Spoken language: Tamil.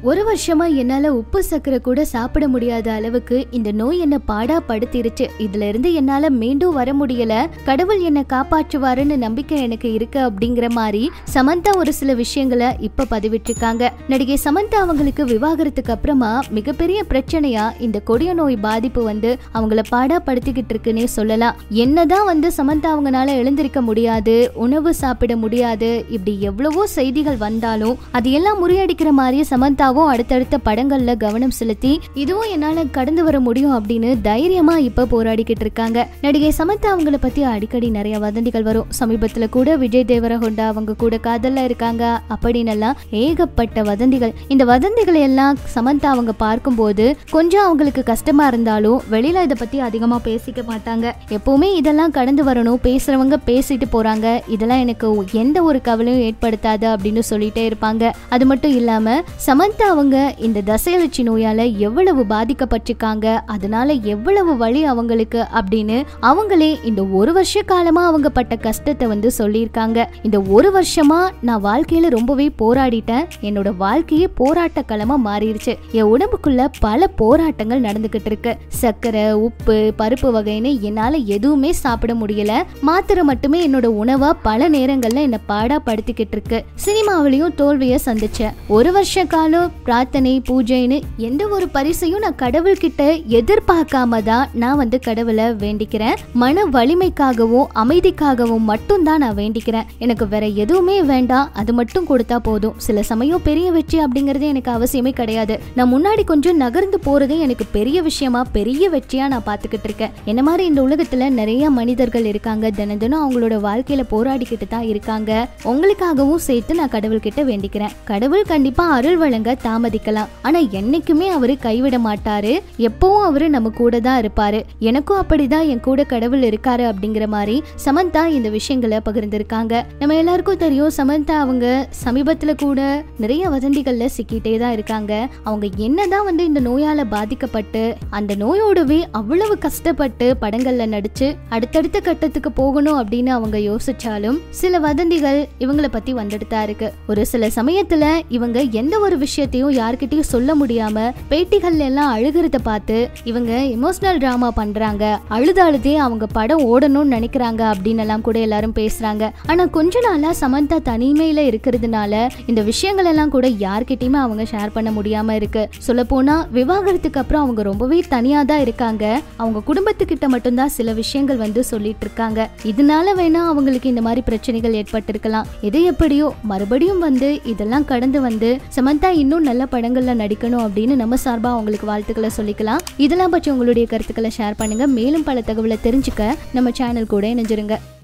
ஒரு வருஷமா என்னால உப்பு சக்கரை கூட சாப்பிட முடியாத அளவுக்கு இந்த நோய் என்ன பாடா படுத்திருச்சு இதுல இருந்து என்னால மீண்டும் வர முடியல கடவுள் என்ன காப்பாற்றுவாருன்னு நம்பிக்கை எனக்கு இருக்கு அப்படிங்கிற மாதிரி சமந்தா ஒரு சில விஷயங்களை இப்ப பதிவிட்டிருக்காங்க நடிகை சமந்தா அவங்களுக்கு விவாகரத்துக்கு அப்புறமா மிகப்பெரிய பிரச்சனையா இந்த கொடிய நோய் பாதிப்பு வந்து அவங்கள பாடா படுத்திக்கிட்டு இருக்குன்னே சொல்லலாம் என்னதான் வந்து சமந்தா அவங்கனால எழுந்திருக்க முடியாது உணவு சாப்பிட முடியாது இப்படி எவ்வளவோ செய்திகள் வந்தாலும் அதையெல்லாம் முறியடிக்கிற மாதிரியே சமந்தாவும் அடுத்தடுத்த படங்கள்ல கவனம் செலுத்தி இதுவும் என்னால கடந்து வர முடியும் அப்படின்னு தைரியமா இப்ப போராடிக்கிட்டு இருக்காங்க நடிகை சமந்தா அவங்கள பத்தி அடிக்கடி நிறைய வதந்திகள் வரும் சமீபத்துல கூட விஜய் தேவரகொண்டா அவங்க கூட காதல்ல இருக்காங்க அப்படின்னு எல்லாம் ஏகப்பட்ட வதந்திகள் இந்த வதந்திகளை எல்லாம் சமந்தா அவங்க பார்க்கும்போது கொஞ்சம் அவங்களுக்கு கஷ்டமா இருந்தாலும் வெளியில இதை பத்தி அதிகமா பேசிக்க மாட்டாங்க எப்பவுமே இதெல்லாம் கடந்து வரணும் பேசுறவங்க பேசிட்டு போறாங்க இதெல்லாம் எனக்கு எந்த ஒரு கவலையும் ஏற்படுத்தாது அப்படின்னு சொல்லிட்டே இருப்பாங்க அது மட்டும் இல்லாம சமந்தா அவங்க இந்த தசையலட்சி நோயால எவ்வளவு பாதிக்கப்பட்டிருக்காங்க அதனால எவ்வளவு வலி அவங்களுக்கு அப்படின்னு அவங்களே இந்த ஒரு வருஷ காலமா அவங்க பட்ட கஷ்டத்தை வந்து சொல்லியிருக்காங்க இந்த ஒரு வருஷமா நான் வாழ்க்கையில ரொம்பவே போராடிட்டேன் என்னோட வாழ்க்கையே போராட்ட களமா மாறிடுச்சு என் உடம்புக்குள்ள பல போராட்டங்கள் நடந்துகிட்டு இருக்கு சர்க்கரை உப்பு பருப்பு வகைன்னு என்னால எதுவுமே சாப்பிட முடியல மாத்திரை மட்டுமே என்னோட உணவா பல நேரங்கள்ல என்ன பாடா படுத்திக்கிட்டு இருக்கு சினிமாவிலையும் தோல்வியை சந்திச்சேன் ஒரு வருஷ காலம் பிரார்த்தனை பூஜைன்னு எந்த ஒரு பரிசையும் நான் கடவுள்கிட்ட எதிர்பார்க்காம தான் நான் வந்து கடவுளை வேண்டிக்கிறேன் மன வலிமைக்காகவும் அமைதிக்காகவும் மட்டும்தான் நான் வேண்டிக்கிறேன் எனக்கு வேற எதுவுமே வேண்டாம் அது மட்டும் கொடுத்தா போதும் சில சமயம் பெரிய வெற்றி அப்படிங்கறது எனக்கு அவசியமே கிடையாது நான் முன்னாடி கொஞ்சம் நகர்ந்து போறதே எனக்கு பெரிய விஷயமா பெரிய வெற்றியா நான் பார்த்துக்கிட்டு இருக்கேன் என்ன மாதிரி இந்த உலகத்துல நிறைய மனிதர்கள் இருக்காங்க தினம் தினம் அவங்களோட வாழ்க்கையில போராடிக்கிட்டு தான் இருக்காங்க உங்களுக்காகவும் சேர்த்து நான் கடவுள்கிட்ட வேண்டிக்கிறேன் கடவுள் கண்டிப்பா அருள் வழங்க தாமதிக்கலாம் ஆனா என்னைக்குமே அவரு கைவிட மாட்டாரு எப்பவும் அவரு நம்ம கூட தான் இருப்பாரு எனக்கும் அப்படிதான் என் கூட கடவுள் இருக்காரு அப்படிங்கிற மாதிரி சமந்தா இந்த விஷயங்களை பகிர்ந்திருக்காங்க நம்ம எல்லாருக்கும் தெரியும் சமந்தா அவங்க சமீபத்துல கூட நிறைய வதந்திகள்ல சிக்கிட்டே தான் இருக்காங்க அவங்க என்னதான் வந்து இந்த நோயால பாதிக்கப்பட்டு அந்த நோயோடவே அவ்வளவு கஷ்டப்பட்டு படங்கள்ல நடிச்சு அடுத்தடுத்த கட்டத்துக்கு போகணும் அப்படின்னு அவங்க யோசிச்சாலும் சில வதந்திகள் இவங்கள பத்தி வந்துட்டு தான் இருக்கு ஒரு சில சமயத்துல இவங்க எந்த ஒரு விஷயத்தையும் யார்கிட்டயும் சொல்ல முடியாம பேட்டிகள்ல எல்லாம் அழுகிறத பார்த்து இவங்க எமோஷனல் டிராமா பண்றாங்க அழுது அழுதே அவங்க படம் ஓடணும்னு நினைக்கிறாங்க அப்படின்னு எல்லாம் கூட எல்லாரும் பேசுறாங்க ஆனா கொஞ்ச நாளா சமந்தா தனிமையில இருக்கிறதுனால இந்த விஷயங்கள் எல்லாம் கூட யார்கிட்டயுமே அவங்க ஷேர் பண்ண முடியாம இருக்கு சொல்ல போனா விவாகரத்துக்கு அப்புறம் அவங்க ரொம்பவே தனியா தான் இருக்காங்க அவங்க குடும்பத்துக்கிட்ட மட்டும்தான் சில விஷயங்கள் வந்து சொல்லிட்டு இருக்காங்க இதனால வேணா அவங்களுக்கு இந்த மாதிரி பிரச்சனைகள் ஏற்பட்டிருக்கலாம் எது எப்படியோ மறுபடியும் வந்து இதெல்லாம் கடந்து வந்து சமந்தா இன்னும் நல்ல படங்கள்ல நடிக்கணும் அப்படின்னு நம்ம சார்பா அவங்களுக்கு வாழ்த்துக்களை சொல்லிக்கலாம் இதெல்லாம் பற்றி உங்களுடைய கருத்துக்களை ஷேர் பண்ணுங்க மேலும் பல தகவலை தெரிஞ்சுக்க நம்ம சேனல் கூட இணைஞ்சிருங்க